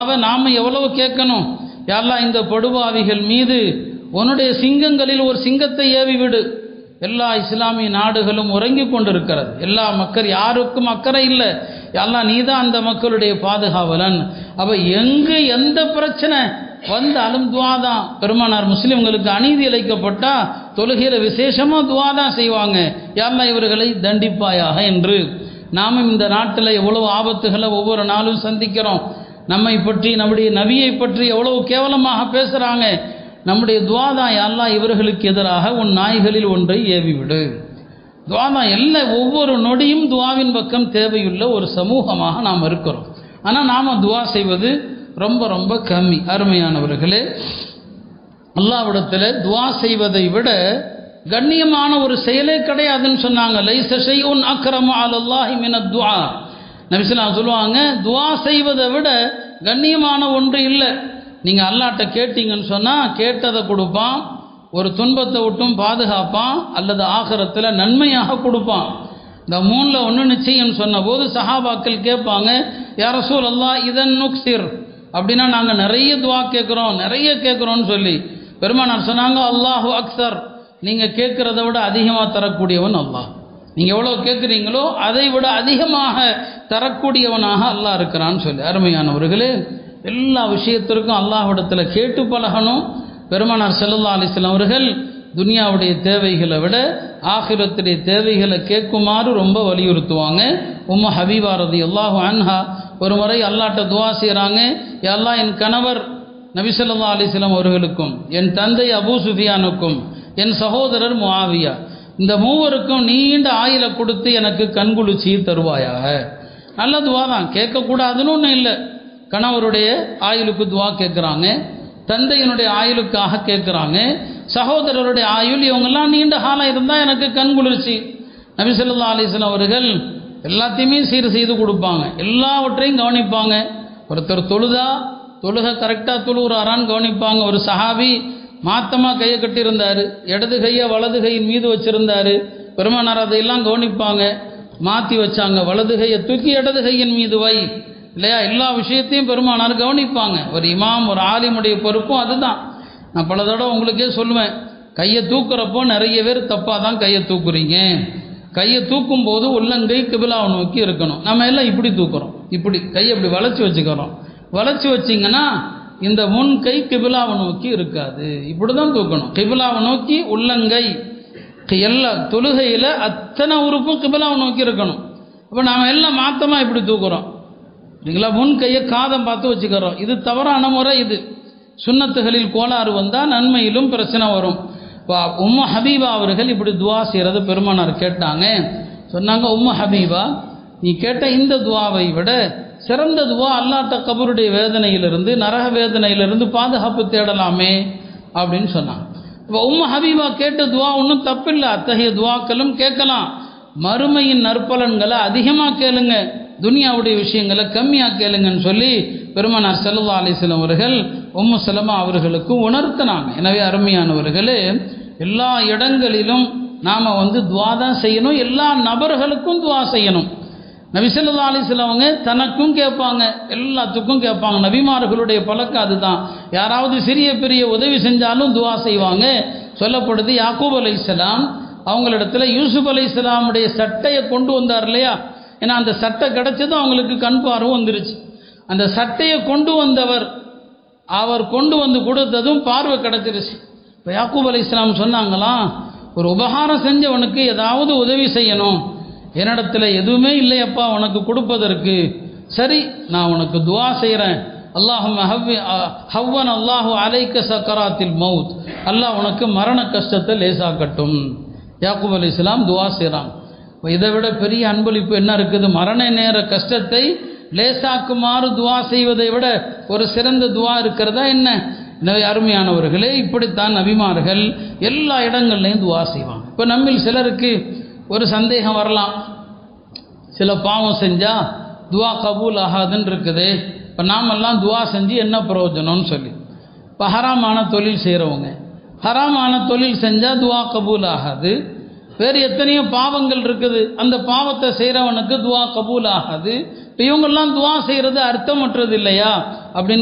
அவ நாம எவ்வளவு கேட்கணும் யாரெல்லாம் இந்த படுபாவிகள் மீது உன்னுடைய சிங்கங்களில் ஒரு சிங்கத்தை ஏவி விடு எல்லா இஸ்லாமிய நாடுகளும் உறங்கிக் கொண்டிருக்கிறது எல்லா மக்கள் யாருக்கும் அக்கறை இல்லை எல்லாம் நீ தான் அந்த மக்களுடைய பாதுகாவலன் அப்ப எங்கு எந்த பிரச்சனை வந்தாலும் துவா தான் பெருமானார் முஸ்லிம்களுக்கு அநீதி இழைக்கப்பட்டா தொழுகிற விசேஷமா துவா தான் செய்வாங்க யாரெல்லாம் இவர்களை தண்டிப்பாயாக என்று நாமும் இந்த நாட்டில் எவ்வளவு ஆபத்துகளை ஒவ்வொரு நாளும் சந்திக்கிறோம் நம்மை பற்றி நம்முடைய நபியை பற்றி எவ்வளவு கேவலமாக பேசுகிறாங்க நம்முடைய துவா தான் யாரெல்லாம் இவர்களுக்கு எதிராக உன் நாய்களில் ஒன்றை ஏவிவிடு துவா தான் எல்லா ஒவ்வொரு நொடியும் துவாவின் பக்கம் தேவையுள்ள ஒரு சமூகமாக நாம் இருக்கிறோம் ஆனால் நாம் துவா செய்வது ரொம்ப ரொம்ப கம்மி அருமையானவர்களே அல்லாவிடத்தில் துவா செய்வதை விட கண்ணியமான ஒரு செயலே கிடையாதுன்னு சொன்னாங்க லைச ஷைஉன் அக்ரம அலல்லாஹி மின துஆ நபிஸ்லாம் சொல்லுவாங்க துவா செய்வதை விட கண்ணியமான ஒன்று இல்லை நீங்கள் அல்லாட்ட கேட்டீங்கன்னு சொன்னால் கேட்டதை கொடுப்பான் ஒரு துன்பத்தை விட்டும் பாதுகாப்பான் அல்லது ஆகரத்தில் நன்மையாக கொடுப்பான் இந்த மூணில் ஒன்று நிச்சயம் சொன்னபோது சஹாபாக்கள் கேட்பாங்க யார சூழ் அல்லா இதன் நுக்சிர் அப்படின்னா நாங்கள் நிறைய துவா கேட்குறோம் நிறைய கேட்குறோன்னு சொல்லி பெருமானார் சொன்னாங்க அல்லாஹு அக்சர் நீங்கள் கேட்குறத விட அதிகமாக தரக்கூடியவன் அல்லாஹ் நீங்கள் எவ்வளோ கேட்குறீங்களோ அதை விட அதிகமாக தரக்கூடியவனாக அல்லாஹ் இருக்கிறான்னு சொல்லி அருமையானவர்களே எல்லா விஷயத்திற்கும் அல்லாஹ்விடத்தில் கேட்டு பழகணும் பெருமானார் செல்லல்லா அலிஸ்லாம் அவர்கள் துனியாவுடைய தேவைகளை விட ஆகிரத்துடைய தேவைகளை கேட்குமாறு ரொம்ப வலியுறுத்துவாங்க உம்ம ஹபீபா ரதி அல்லாஹு அன்ஹா ஒரு முறை அல்லாட்ட துவா செய்கிறாங்க எல்லாம் என் கணவர் நபிசல்லா அலிஸ்லாம் அவர்களுக்கும் என் தந்தை அபூ சுஃபியானுக்கும் என் சகோதரர் முஆவியா இந்த மூவருக்கும் நீண்ட ஆயிலை கொடுத்து எனக்கு கண்குளிர்ச்சி தருவாயாக நல்ல துவா தான் கேட்கக்கூடாதுன்னு ஒன்றும் இல்லை கணவருடைய ஆயுளுக்கு துவா கேட்குறாங்க தந்தையினுடைய ஆயுளுக்காக கேட்குறாங்க சகோதரருடைய ஆயுள் இவங்கெல்லாம் நீண்ட காலம் இருந்தால் எனக்கு கண் குளிர்ச்சி நபி சொல்லா அலிஸ்லாம் அவர்கள் எல்லாத்தையுமே சீர் செய்து கொடுப்பாங்க எல்லாவற்றையும் கவனிப்பாங்க ஒருத்தர் தொழுதா தொழுக கரெக்டாக தொழுகிறாரான்னு கவனிப்பாங்க ஒரு சஹாபி மாத்தமாக கையை கட்டியிருந்தார் இடது கையை வலது கையின் மீது வச்சிருந்தார் பெருமானார் அதையெல்லாம் கவனிப்பாங்க மாற்றி வச்சாங்க வலது கையை தூக்கி இடது கையின் மீது வை இல்லையா எல்லா விஷயத்தையும் பெருமானார் கவனிப்பாங்க ஒரு இமாம் ஒரு ஆலிமுடைய பொறுப்பும் அதுதான் நான் பல தடவை உங்களுக்கே சொல்லுவேன் கையை தூக்குறப்போ நிறைய பேர் தப்பாக தான் கையை தூக்குறீங்க கையை தூக்கும் போது உள்ளங்கை கிபிலாவை நோக்கி இருக்கணும் நம்ம எல்லாம் இப்படி தூக்குறோம் இப்படி கையை இப்படி வளைச்சி வச்சுக்கிறோம் வளைச்சி வச்சிங்கன்னா இந்த முன் கை கிபிலாவை நோக்கி இருக்காது இப்படி தான் தூக்கணும் கிபிலாவை நோக்கி உள்ளங்கை எல்லா தொழுகையில் அத்தனை உறுப்பும் கிபிலாவை நோக்கி இருக்கணும் அப்போ நாம் எல்லாம் மாத்தமாக இப்படி தூக்குறோம் இல்லைங்களா முன் கையை காதம் பார்த்து வச்சுக்கிறோம் இது தவறான முறை இது சுண்ணத்துகளில் கோளாறு வந்தால் நன்மையிலும் பிரச்சனை வரும் உம்ம ஹபீபா அவர்கள் இப்படி துவா செய்கிறத பெருமானார் கேட்டாங்க சொன்னாங்க உம்ம ஹபீபா நீ கேட்ட இந்த துவாவை விட சிறந்த துவா அல்லாட்ட கபருடைய வேதனையிலிருந்து நரக வேதனையிலிருந்து பாதுகாப்பு தேடலாமே அப்படின்னு சொன்னாங்க இப்போ உம்ம ஹபீபா கேட்ட துவா ஒன்றும் தப்பில்லை அத்தகைய துவாக்களும் கேட்கலாம் மறுமையின் நற்பலன்களை அதிகமாக கேளுங்க துனியாவுடைய விஷயங்களை கம்மியாக கேளுங்கன்னு சொல்லி பெருமானார் செல்லா அலிஸ்லம் அவர்கள் உம்மு செலமா அவர்களுக்கு உணர்த்தினாங்க எனவே அருமையானவர்களே எல்லா இடங்களிலும் நாம் வந்து துவா தான் செய்யணும் எல்லா நபர்களுக்கும் துவா செய்யணும் நபிசல்லா அலிஸ்லவங்க தனக்கும் கேட்பாங்க எல்லாத்துக்கும் கேட்பாங்க நபிமார்களுடைய பழக்கம் அதுதான் யாராவது சிறிய பெரிய உதவி செஞ்சாலும் துவா செய்வாங்க சொல்லப்படுது யாக்கூப் அலை இஸ்லாம் அவங்களிடத்துல யூசுப் அலை இஸ்லாமுடைய சட்டையை கொண்டு வந்தார் இல்லையா ஏன்னா அந்த சட்டை கிடைச்சதும் அவங்களுக்கு கண் பார்வை வந்துருச்சு அந்த சட்டையை கொண்டு வந்தவர் அவர் கொண்டு வந்து கொடுத்ததும் பார்வை கிடைச்சிருச்சு இப்போ யாக்கூப் அலி இஸ்லாம் சொன்னாங்களாம் ஒரு உபகாரம் செஞ்சவனுக்கு ஏதாவது உதவி செய்யணும் என்னிடத்துல எதுவுமே இல்லையப்பா உனக்கு கொடுப்பதற்கு சரி நான் உனக்கு துவா செய்கிறேன் அல்லாஹும் ஹவ்வன் அல்லாஹு அலைக்க சக்கராத்தில் மவுத் அல்லாஹ் உனக்கு மரண கஷ்டத்தை லேசாக்கட்டும் யாக்கூப் அலி இஸ்லாம் துவா செய்கிறான் இதை விட பெரிய அன்பளிப்பு என்ன இருக்குது மரண நேர கஷ்டத்தை லேசாக்குமாறு துவா செய்வதை விட ஒரு சிறந்த துவா இருக்கிறதா என்ன எனவே அருமையானவர்களே இப்படித்தான் நபிமார்கள் எல்லா இடங்கள்லையும் துவா செய்வாங்க இப்போ நம்மில் சிலருக்கு ஒரு சந்தேகம் வரலாம் சில பாவம் செஞ்சால் துவா கபூல் ஆகாதுன்னு இருக்குது இப்போ நாமெல்லாம் துவா செஞ்சு என்ன பிரயோஜனம்னு சொல்லி இப்போ ஹராமான தொழில் செய்கிறவங்க ஹராமான தொழில் செஞ்சால் துவா கபூல் ஆகாது வேறு எத்தனையோ பாவங்கள் இருக்குது அந்த பாவத்தை செய்கிறவனுக்கு துவா கபூல் ஆகாது இப்போ இவங்கெல்லாம் துவா செய்கிறது அர்த்தமற்றது இல்லையா அப்படின்னு